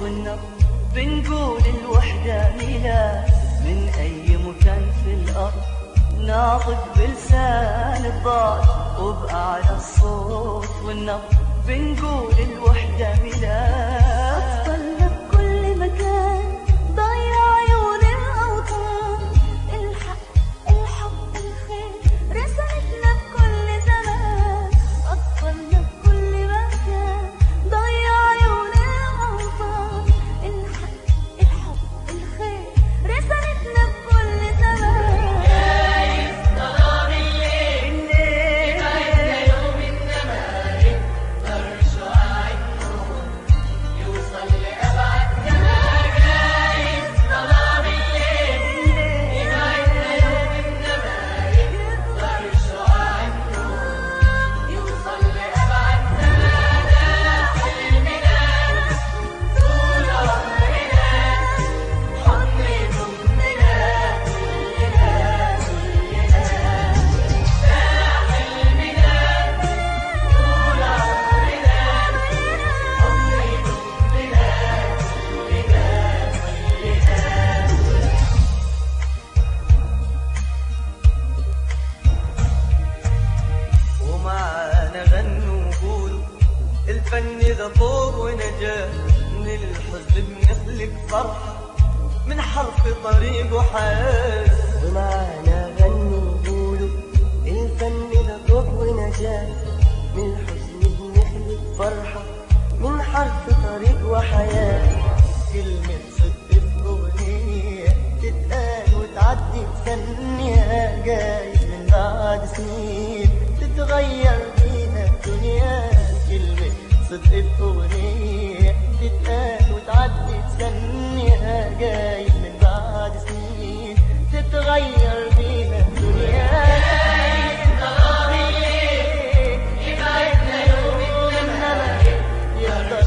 والنبض بنقول الوحدة ميلاد من أي مكان في الأرض ناطق بلسان الضاد وبأعلى الصوت والنبض بنقول الوحدة ميلاد أطلنا بكل مكان ضيع عيون الأوطان الحق الحب الخير رسالتنا بكل زمان أطلنا بكل مكان ضيع عيون الأوطان الحق الحب الخير رسالتنا بكل زمان ومعانا غنوا وقولوا الفن ذا طوب ونجاة من الحزن بنخلق فرحة من حرف طريق وحياة ومعنا غنوا وقولوا الفن ده طوق ونجاة من الحزن بنخلق فرحة من حرف طريق وحياة كلمة صدق في أغنية تتقال وتعدي بثانية جايز من بعد سنين تتغير بيها الدنيا كلمة صدق في أغنية تتقال وتعدي بثانية جايز من بعد سنين تتغير بيها الدنيا يبعدنا يوم إنما يقدر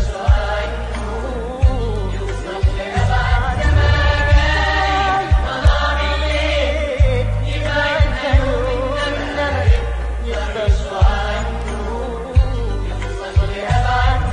يوصل لأبعد يبعدنا يوم إنما يقدر يوصل لأبعد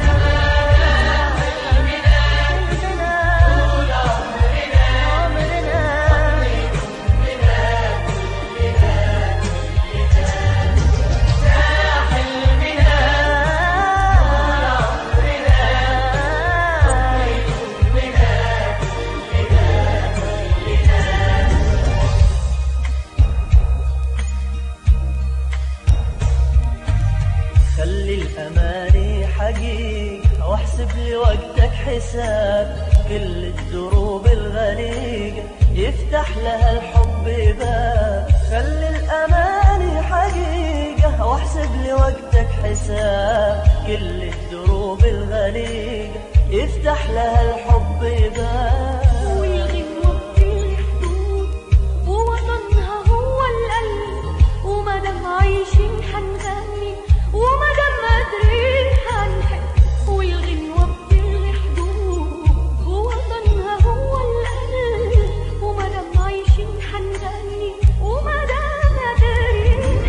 خلي الأماني حقيقة واحسب لي وقتك حساب كل الدروب الغريقة يفتح لها الحب باب خلي الأماني حقيقة واحسب لي وقتك حساب كل الدروب الغريقة يفتح لها الحب باب والغنوة بكل حدود ووطنها هو القلب ومادام عايشين حنغني ومادام قادرين حنحب والغنوة بكل حدود ووطنها هو القلب ومادام عايشين حنغني ومادام قادرين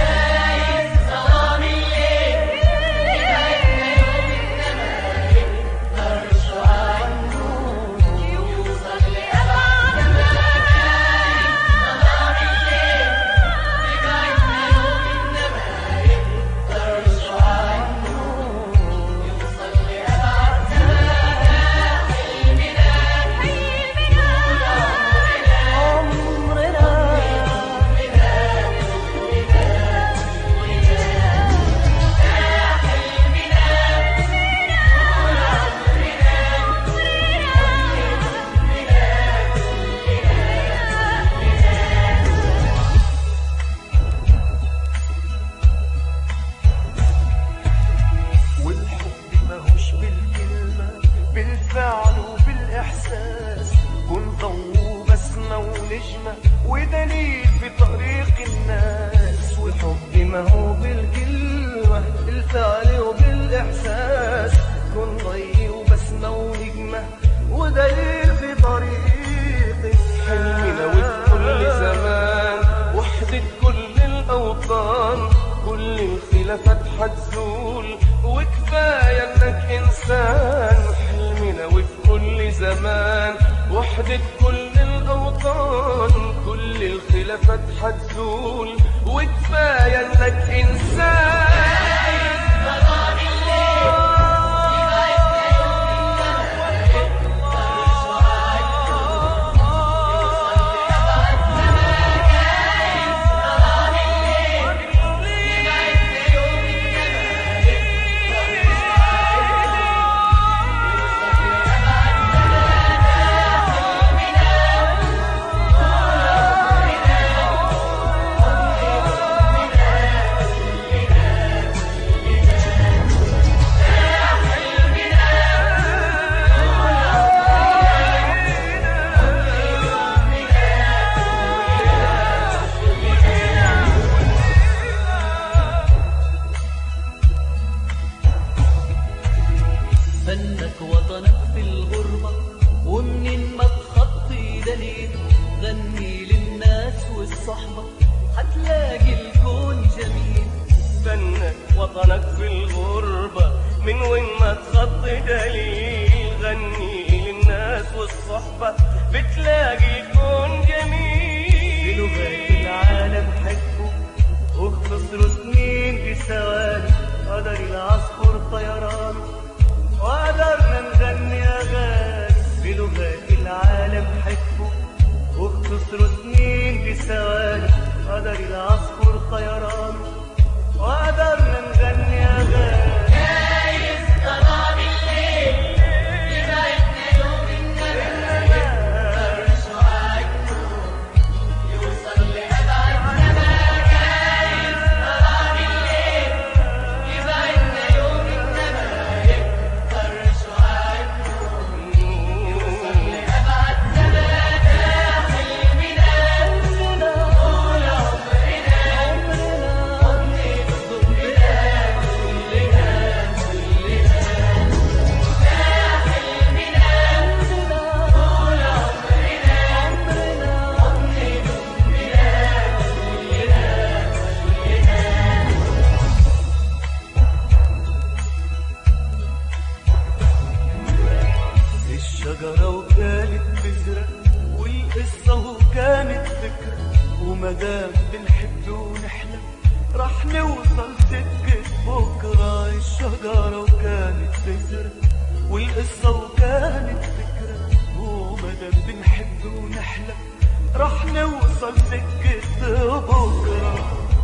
حنحب والحب ماهوش بالكلمة بالفعل وبالإحساس كن ضوء بسمة ونجمة ودليل في طريق الناس والحب ما هو بالكلمة بالفعل وبالإحساس كن ضي وبسمة ونجمة ودليل في طريق حلمنا وفي كل زمان وحدة كل الأوطان كل الخلافات حتزول وكفاية انك انسان حلمنا وفي الزمان وحدة كل الأوطان كل الخلافات حتزول وكفاية انك انسان فنك وطنك في الغربة ومنين ما تخطي دليل غني للناس والصحبة هتلاقي الكون جميل فنك وطنك في الغربة من وين ما تخطي دليل غني للناس والصحبة بتلاقي الكون في لغات جميل العالم حبه واختصروا سنين في ثواني قدر العصفور طيرانه وقدرنا نغني أغاني بلغات العالم حبه واختصروا سنين في ثواني قدر العصفور طيرانه وقدرنا نغني أغاني الشجرة وكانت بذرة والقصة وكانت فكرة ومدام بنحب ونحلم رح نوصل سكة بكرة الشجرة وكانت بذرة والقصة وكانت فكرة ومدام بنحب ونحلم رح نوصل سكة بكرة